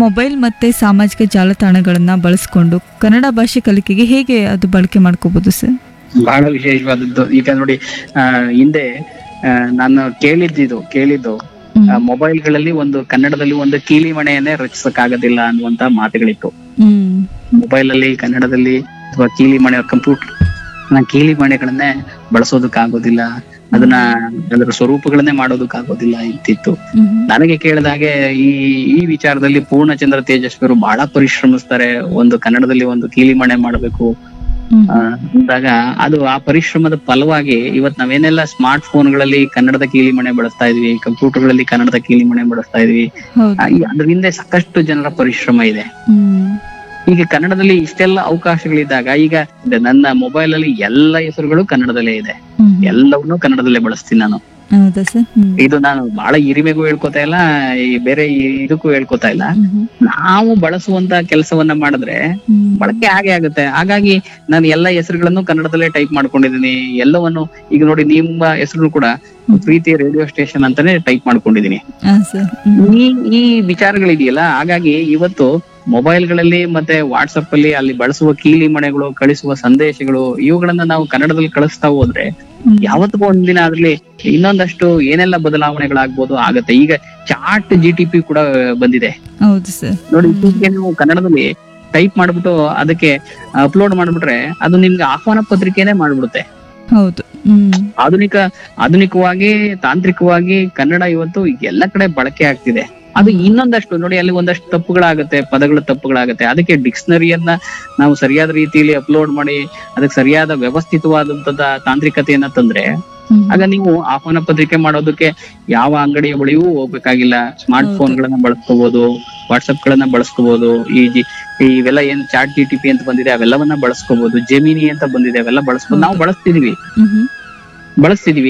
Mobile ಮತ್ತೆ ಸಾಮಾಜಿಕ ಜಾಲತಾಣಗಳನ್ನ ಬಳಸ್ಕೊಂಡು ಕನ್ನಡ ಭಾಷೆ ಕಲಿಕೆಗೆ ಹೇಗೆ ಅದು ಬಳಕೆ ಮಾಡ್ಕೋಬಹುದು ಸರ್ ಬಹಳ ವಿಶೇಷವಾದದ್ದು ಈಗ ನೋಡಿ ಆ, ಹಿಂದೆ ಆ, ನಾನು ಕೇಳಿದ್ದಿದು ಕೇಳಿದ್ದು ಹ್ಮ್. ಆ, ಮೊಬೈಲ್ಗಳಲ್ಲಿ ಒಂದು ಕನ್ನಡದಲ್ಲಿ ಒಂದು ಕೀಲಿ ಮಣೆಯನ್ನೇ ರಚಿಸಕ್ಕಾಗೋದಿಲ್ಲ ಅನ್ನುವಂತ ಮಾತುಗಳಿತ್ತು ಹ್ಮ್ ಮೊಬೈಲ್ ಅಲ್ಲಿ ಕನ್ನಡದಲ್ಲಿ ಅಥವಾ ಕೀಲಿ ಮಣೆ ಕಂಪ್ಯೂಟರ್ ಕೀಲಿ ಮಣೆಗಳನ್ನೇ ಬಳಸೋದಕ್ಕಾಗೋದಿಲ್ಲ ಅದನ್ನ ಅದರ ಸ್ವರೂಪಗಳನ್ನೇ ಮಾಡೋದಕ್ಕಾಗೋದಿಲ್ಲ ಇತ್ತಿತ್ತು ಹ್ಮ್ ನನಗೆ ಕೇಳಿದಾಗೆ ಈ ಈ ವಿಚಾರದಲ್ಲಿ ಪೂರ್ಣಚಂದ್ರ ತೇಜಸ್ವಿಯವರು ಬಹಳ ಪರಿಶ್ರಮಿಸ್ತಾರೆ ಒಂದು ಕನ್ನಡದಲ್ಲಿ ಒಂದು ಕೀಲಿ ಮಣೆ ಮಾಡಬೇಕು ಹ್ಮ್ ಆ, ಅಂದಾಗ ಅದು ಆ ಪರಿಶ್ರಮದ ಫಲವಾಗಿ ಇವತ್ ನಾವೇನೆಲ್ಲ ಸ್ಮಾರ್ಟ್ ಫೋನ್ಗಳಲ್ಲಿ ಕನ್ನಡದ ಕೀಲಿ ಮಣೆ ಬಳಸ್ತಾ ಇದೀವಿ ಕಂಪ್ಯೂಟರ್ಗಳಲ್ಲಿ ಕನ್ನಡದ ಕೀಲಿ ಮಣೆ ಬಳಸ್ತಾ ಇದೀವಿ ಹೌದು ಆ, ಈ- ಅದ್ರ ಹಿಂದೆ ಸಾಕಷ್ಟು ಜನರ ಪರಿಶ್ರಮ ಇದೆ ಹ್ಮ್ ಈಗ ಕನ್ನಡದಲ್ಲಿ ಇಷ್ಟೆಲ್ಲ ಅವಕಾಶಗಳಿದ್ದಾಗ ಈಗ ನನ್ನ ಮೊಬೈಲ್ ಅಲ್ಲಿ ಎಲ್ಲ ಹೆಸರುಗಳು ಕನ್ನಡದಲ್ಲೇ ಇದೆ ಹ್ಮ್ ಎಲ್ಲವನ್ನೂ ಕನ್ನಡದಲ್ಲೇ ಬಳಸ್ತೀನಿ ನಾನು ಹೌದಾ ಸರ್ ಹ್ಮ್ ಇದು ನಾನು ಬಹಳ ಹಿರಿಮೆಗೂ ಹೇಳ್ಕೊತಾ ಇಲ್ಲ ಈ ಬೇರೆ ಈ- ಇದಕ್ಕೂ ಹೇಳ್ಕೊತಾ ಇಲ್ಲ ಹ್ಮ್ ನಾವು ಬಳಸುವಂತ ಕೆಲಸವನ್ನ ಮಾಡಿದ್ರೆ ಹ್ಮ್ ಬಳಕೆ ಹಾಗೆ ಆಗುತ್ತೆ ಹಾಗಾಗಿ ನಾನು ಎಲ್ಲ ಹೆಸರುಗಳನ್ನು ಕನ್ನಡದಲ್ಲೇ ಟೈಪ್ ಮಾಡ್ಕೊಂಡಿದ್ದೀನಿ ಎಲ್ಲವನ್ನು ಈಗ ನೋಡಿ ನಿಮ್ಮ ಹೆಸರು ಕೂಡ ಪ್ರೀತಿ ರೇಡಿಯೋ ಸ್ಟೇಷನ್ ಅಂತಾನೆ ಟೈಪ್ ಮಾಡ್ಕೊಂಡಿದ್ದೀನಿ ಹಾ ಸರ್ ಹ್ಮ್ ಈ ಈ ವಿಚಾರಗಳಿದೆಯಲ್ಲ ಹಾಗಾಗಿ ಇವತ್ತು ಮೊಬೈಲ್ಗಳಲ್ಲಿ ಮತ್ತೆ ವಾಟ್ಸಪ್ ಅಲ್ಲಿ ಅಲ್ಲಿ ಬಳಸುವ ಕೀಲಿ ಮಣೆಗಳು ಕಳಿಸುವ ಸಂದೇಶಗಳು ಇವುಗಳನ್ನ ನಾವು ಕನ್ನಡದಲ್ಲಿ ಕಳಿಸ್ತಾ ಹೋದ್ರೆ ಹ್ಮ್. ಯಾವತ್ತಿಗೂ ಒಂದಿನ ಅದ್ರಲ್ಲಿ ಇನ್ನೊಂದಷ್ಟು ಏನೆಲ್ಲ ಬದಲಾವಣೆಗಳಾಗ್ಬೋದು ಆಗತ್ತೆ ಈಗ ಚಾಟ್ ಜಿ ಟಿ ಪಿ ಕೂಡ ಬಂದಿದೆ ಹೌದು ಸರ್ ನೋಡಿ ಇತ್ತೀಚೆಗೆ ನೀವು ಕನ್ನಡದಲ್ಲಿ ಟೈಪ್ ಮಾಡ್ಬಿಟ್ಟು ಅದಕ್ಕೆ ಅಪ್ಲೋಡ್ ಮಾಡ್ಬಿಟ್ರೆ ಅದು ನಿಮ್ಗೆ ಆಹ್ವಾನ ಪತ್ರಿಕೆನೆ ಮಾಡ್ಬಿಡುತ್ತೆ ಹೌದು ಹ್ಮ್ ಆಧುನಿಕ ಆಧುನಿಕವಾಗಿ ತಾಂತ್ರಿಕವಾಗಿ ಕನ್ನಡ ಇವತ್ತು ಎಲ್ಲ ಕಡೆ ಬಳಕೆ ಆಗ್ತಿದೆ ಅದು ಇನ್ನೊಂದಷ್ಟು ನೋಡಿ ಅಲ್ಲಿ ಒಂದಷ್ಟು ತಪ್ಪುಗಳಾಗತ್ತೆ ಪದಗಳ ತಪ್ಪುಗಳಾಗತ್ತೆ ಅದಕ್ಕೆ ಡಿಕ್ಷನರಿಯನ್ನ ನಾವು ಸರಿಯಾದ ರೀತಿಯಲ್ಲಿ ಅಪ್ಲೋಡ್ ಮಾಡಿ ಅದಕ್ಕೆ ಸರಿಯಾದ ವ್ಯವಸ್ಥಿತವಾದಂತಹ ತಾಂತ್ರಿಕತೆಯನ್ನ ತಂದ್ರೆ ಹ್ಮ್. ಆಗ ನೀವು ಆಹ್ವಾನ ಪತ್ರಿಕೆ ಮಾಡೋದಕ್ಕೆ ಯಾವ ಅಂಗಡಿಯ ಬಳಿಯೂ ಹೋಗ್ಬೇಕಾಗಿಲ್ಲ ಸ್ಮಾರ್ಟ್ ಹೌದು. ಫೋನ್ ಗಳನ್ನ ಬಳಸ್ಕೋಬಹುದು ವಾಟ್ಸ್ಆಪ್ ಗಳನ್ನ ಬಳಸ್ಕೋಬಹುದು ಈ ಜಿ ಇವೆಲ್ಲ ಏನ್ ಚಾಟ್ ಜಿ ಟಿ ಪಿ ಅಂತ ಬಂದಿದೆ ಅವೆಲ್ಲವನ್ನ ಬಳಸ್ಕೋಬಹುದು ಜೆಮಿನಿ ಅಂತ ಬಂದಿದೆ ಅವೆಲ್ಲ ಬಳಸ್ಬೋದು ನಾವು ಬಳಸ್ತಿದೀವಿ ಹ್ಮ್ ಬಳಸ್ತಿದೀವಿ